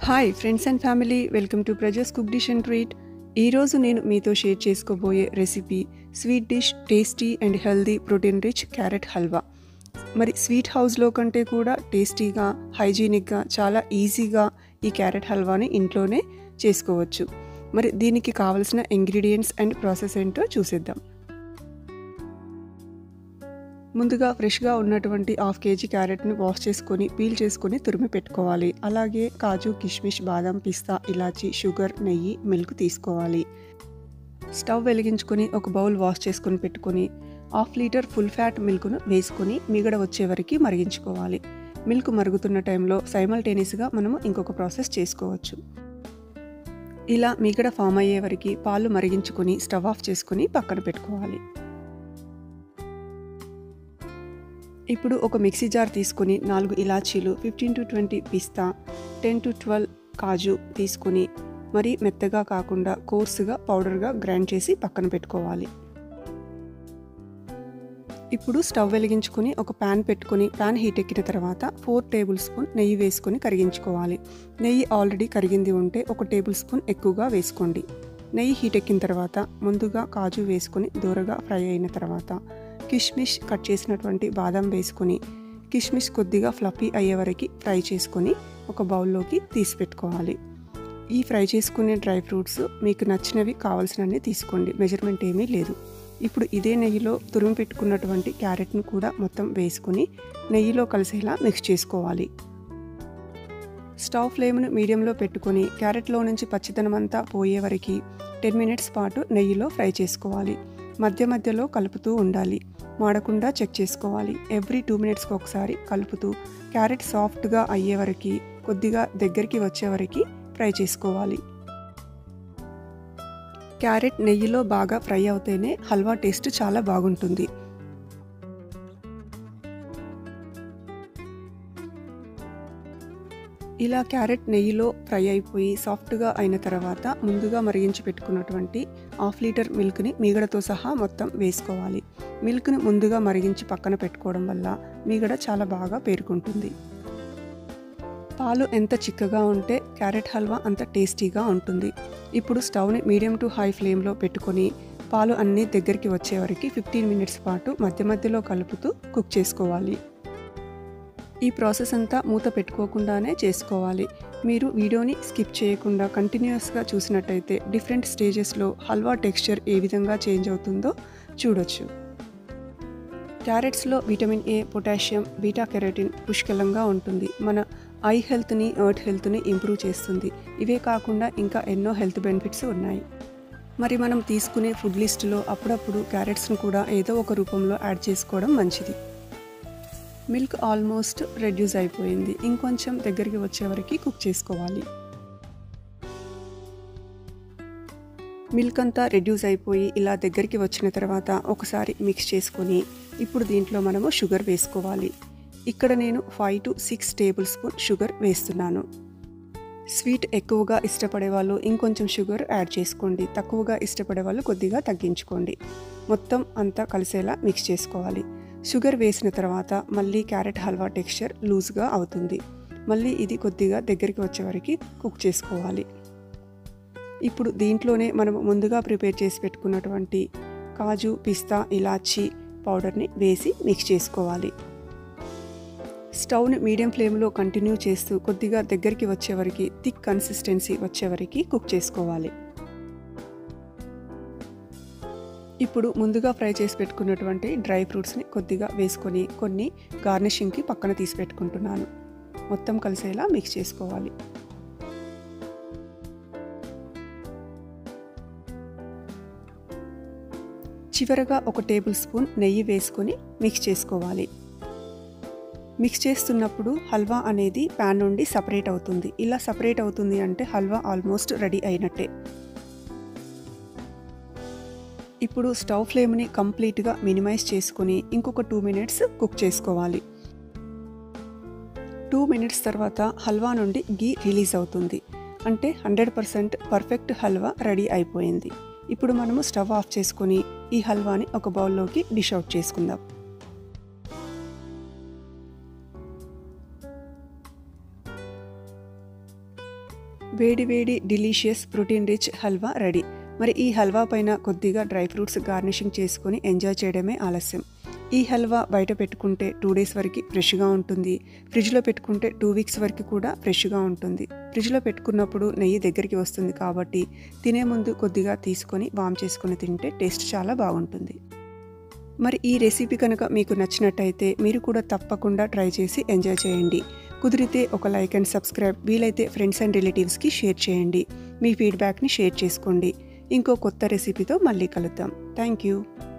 hi friends and family welcome to ప్రజస్ cook dish and treat ఈరోజు నేను మీతో షేర్ చేసుకోబోయే recipe sweet dish tasty and healthy protein rich carrot halwa మరి sweet హౌస్లో కంటే కూడా టేస్టీగా హైజీనిక్గా చాలా ఈజీగా ఈ క్యారెట్ హల్వాని ఇంట్లోనే చేసుకోవచ్చు మరి దీనికి కావలసిన ఇంగ్రీడియంట్స్ అండ్ ప్రాసెస్ ఏంటో చూసేద్దాం ముందుగా ఫ్రెష్గా ఉన్నటువంటి హాఫ్ కేజీ క్యారెట్ని వాష్ చేసుకొని పీల్ చేసుకొని తురిమి పెట్టుకోవాలి అలాగే కాజు కిష్మిష్ బాదం పిస్తా ఇలాచి షుగర్ నెయ్యి మిల్క్ తీసుకోవాలి స్టవ్ వెలిగించుకొని ఒక బౌల్ వాష్ చేసుకొని పెట్టుకొని హాఫ్ లీటర్ ఫుల్ ఫ్యాట్ మిల్క్ను వేసుకొని మిగడ వచ్చే వరకు మరిగించుకోవాలి మిల్క్ మరుగుతున్న టైంలో సైమల్టేనియస్గా మనము ఇంకొక ప్రాసెస్ చేసుకోవచ్చు ఇలా మిగడ ఫామ్ అయ్యే వరకు పాలు మరిగించుకొని స్టవ్ ఆఫ్ చేసుకొని పక్కన పెట్టుకోవాలి ఇప్పుడు ఒక మిక్సీ జార్ తీసుకొని నాలుగు ఇలాచీలు ఫిఫ్టీన్ టు ట్వంటీ పిస్తా టెన్ టు ట్వెల్వ్ కాజు తీసుకొని మరి మెత్తగా కాకుండా కోర్సుగా పౌడర్గా గ్రైండ్ చేసి పక్కన పెట్టుకోవాలి ఇప్పుడు స్టవ్ వెలిగించుకొని ఒక ప్యాన్ పెట్టుకొని ప్యాన్ హీట్ ఎక్కిన తర్వాత ఫోర్ టేబుల్ స్పూన్ నెయ్యి వేసుకొని కరిగించుకోవాలి నెయ్యి ఆల్రెడీ కరిగింది ఉంటే ఒక టేబుల్ స్పూన్ ఎక్కువగా వేసుకోండి నెయ్యి హీట్ ఎక్కిన తర్వాత ముందుగా కాజు వేసుకొని దూరగా ఫ్రై అయిన తర్వాత కిష్మిష్ కట్ చేసినటువంటి బాదం వేసుకొని కిష్మిష్ కొద్దిగా ఫ్లఫీ అయ్యే వరకు ఫ్రై చేసుకొని ఒక బౌల్లోకి తీసి పెట్టుకోవాలి ఈ ఫ్రై చేసుకునే డ్రై ఫ్రూట్స్ మీకు నచ్చినవి కావాల్సినవి తీసుకోండి మెజర్మెంట్ ఏమీ లేదు ఇప్పుడు ఇదే నెయ్యిలో తురిమి పెట్టుకున్నటువంటి క్యారెట్ను కూడా మొత్తం వేసుకొని నెయ్యిలో కలిసేలా మిక్స్ చేసుకోవాలి స్టవ్ ఫ్లేమ్ను మీడియంలో పెట్టుకొని క్యారెట్లో నుంచి పచ్చిదనం అంతా పోయే వరకు టెన్ మినిట్స్ పాటు నెయ్యిలో ఫ్రై చేసుకోవాలి మధ్య మధ్యలో కలుపుతూ ఉండాలి మాడకుండా చెక్ చేసుకోవాలి ఎవ్రీ టూ మినిట్స్కి ఒకసారి కలుపుతూ క్యారెట్ సాఫ్ట్గా అయ్యే వరకు కొద్దిగా దగ్గరికి వచ్చే వరకు ఫ్రై చేసుకోవాలి క్యారెట్ నెయ్యిలో బాగా ఫ్రై అవుతేనే హల్వా టేస్ట్ చాలా బాగుంటుంది ఇలా క్యారెట్ నెయ్యిలో ఫ్రై అయిపోయి సాఫ్ట్గా అయిన తర్వాత ముందుగా మరిగించి పెట్టుకున్నటువంటి హాఫ్ లీటర్ మిల్క్ని మీగడతో సహా మొత్తం వేసుకోవాలి మిల్క్ని ముందుగా మరిగించి పక్కన పెట్టుకోవడం వల్ల మీగడ చాలా బాగా పేరుకుంటుంది పాలు ఎంత చిక్కగా ఉంటే క్యారెట్ హల్వా అంత టేస్టీగా ఉంటుంది ఇప్పుడు స్టవ్ని మీడియం టు హై ఫ్లేమ్లో పెట్టుకొని పాలు అన్నీ దగ్గరికి వచ్చే వరకు ఫిఫ్టీన్ మినిట్స్ పాటు మధ్య మధ్యలో కలుపుతూ కుక్ చేసుకోవాలి ఈ ప్రాసెస్ అంతా మూత పెట్టుకోకుండానే చేసుకోవాలి మీరు వీడియోని స్కిప్ చేయకుండా కంటిన్యూస్గా చూసినట్టయితే డిఫరెంట్ స్టేజెస్లో హల్వా టెక్స్చర్ ఏ విధంగా చేంజ్ అవుతుందో చూడొచ్చు క్యారెట్స్లో vitamin A potassium beta keratin పుష్కలంగా ఉంటుంది మన ఐ హెల్త్ని ఎర్త్ హెల్త్ని ఇంప్రూవ్ చేస్తుంది ఇవే కాకుండా ఇంకా ఎన్నో హెల్త్ బెనిఫిట్స్ ఉన్నాయి మరి మనం తీసుకునే ఫుడ్ లిస్టులో అప్పుడప్పుడు క్యారెట్స్ను కూడా ఏదో ఒక రూపంలో యాడ్ చేసుకోవడం మంచిది మిల్క్ ఆల్మోస్ట్ రెడ్యూస్ అయిపోయింది ఇంకొంచెం దగ్గరికి వచ్చే వరకు కుక్ చేసుకోవాలి మిల్క్ అంతా రెడ్యూస్ అయిపోయి ఇలా దగ్గరికి వచ్చిన తర్వాత ఒకసారి మిక్స్ చేసుకొని ఇప్పుడు దీంట్లో మనము షుగర్ వేసుకోవాలి ఇక్కడ నేను five to six tablespoon sugar వేస్తున్నాను స్వీట్ ఎక్కువగా ఇష్టపడే వాళ్ళు ఇంకొంచెం షుగర్ యాడ్ చేసుకోండి తక్కువగా ఇష్టపడే వాళ్ళు కొద్దిగా తగ్గించుకోండి మొత్తం అంతా కలిసేలా మిక్స్ చేసుకోవాలి షుగర్ వేసిన తర్వాత మళ్ళీ క్యారెట్ హల్వా టెక్స్చర్ లూజ్గా అవుతుంది మళ్ళీ ఇది కొద్దిగా దగ్గరికి వచ్చే వరకు కుక్ చేసుకోవాలి ఇప్పుడు దీంట్లోనే మనం ముందుగా ప్రిపేర్ చేసి పెట్టుకున్నటువంటి కాజు పిస్తా ఇలాచీ పౌడర్ని వేసి మిక్స్ చేసుకోవాలి స్టవ్ని మీడియం ఫ్లేమ్లో కంటిన్యూ చేస్తూ కొద్దిగా దగ్గరికి వచ్చే వరకు థిక్ కన్సిస్టెన్సీ వచ్చే వరకు కుక్ చేసుకోవాలి ఇప్పుడు ముందుగా ఫ్రై చేసి పెట్టుకున్నటువంటి డ్రై ఫ్రూట్స్ని కొద్దిగా వేసుకొని కొన్ని గార్నిషింగ్కి పక్కన తీసి పెట్టుకుంటున్నాను మొత్తం కలిసేలా మిక్స్ చేసుకోవాలి చివరగా ఒక టేబుల్ స్పూన్ నెయ్యి వేసుకొని మిక్స్ చేసుకోవాలి మిక్స్ చేస్తున్నప్పుడు హల్వా అనేది ప్యాన్ నుండి సపరేట్ అవుతుంది ఇలా సపరేట్ అవుతుంది అంటే హల్వా ఆల్మోస్ట్ రెడీ అయినట్టే ఇప్పుడు స్టవ్ ఫ్లేమ్ని కంప్లీట్గా మినిమైజ్ చేసుకొని ఇంకొక టూ మినిట్స్ కుక్ చేసుకోవాలి టూ మినిట్స్ తర్వాత హల్వా నుండి గీ రిలీజ్ అవుతుంది అంటే hundred percent perfect halwa ready అయిపోయింది ఇప్పుడు మనము స్టవ్ ఆఫ్ చేసుకొని ఈ హల్వాని ఒక బౌల్లోకి డిష్ అవుట్ చేసుకుందాం వేడి వేడి delicious protein rich halwa ready మరి ఈ హల్వా పైన కొద్దిగా డ్రై ఫ్రూట్స్ గార్నిషింగ్ చేసుకొని ఎంజాయ్ చేయడమే ఆలస్యం ఈ హల్వా బయట పెట్టుకుంటే టూ డేస్ వరకు ఫ్రెష్గా ఉంటుంది ఫ్రిడ్జ్లో పెట్టుకుంటే టూ వీక్స్ వరకు కూడా ఫ్రెష్గా ఉంటుంది ఫ్రిడ్జ్లో పెట్టుకున్నప్పుడు నెయ్యి దగ్గరికి వస్తుంది కాబట్టి తినే ముందు కొద్దిగా తీసుకొని వామ్ చేసుకొని తింటే టేస్ట్ చాలా బాగుంటుంది మరి ఈ రెసిపీ కనుక మీకు నచ్చినట్టయితే మీరు కూడా తప్పకుండా ట్రై చేసి ఎంజాయ్ చేయండి కుదిరితే ఒక లైక్ అండ్ సబ్స్క్రైబ్ వీలైతే ఫ్రెండ్స్ అండ్ రిలేటివ్స్కి షేర్ చేయండి మీ ఫీడ్బ్యాక్ని షేర్ చేసుకోండి ఇంకో కొత్త రెసిపీతో మళ్ళీ కలుద్దాం థ్యాంక్ యూ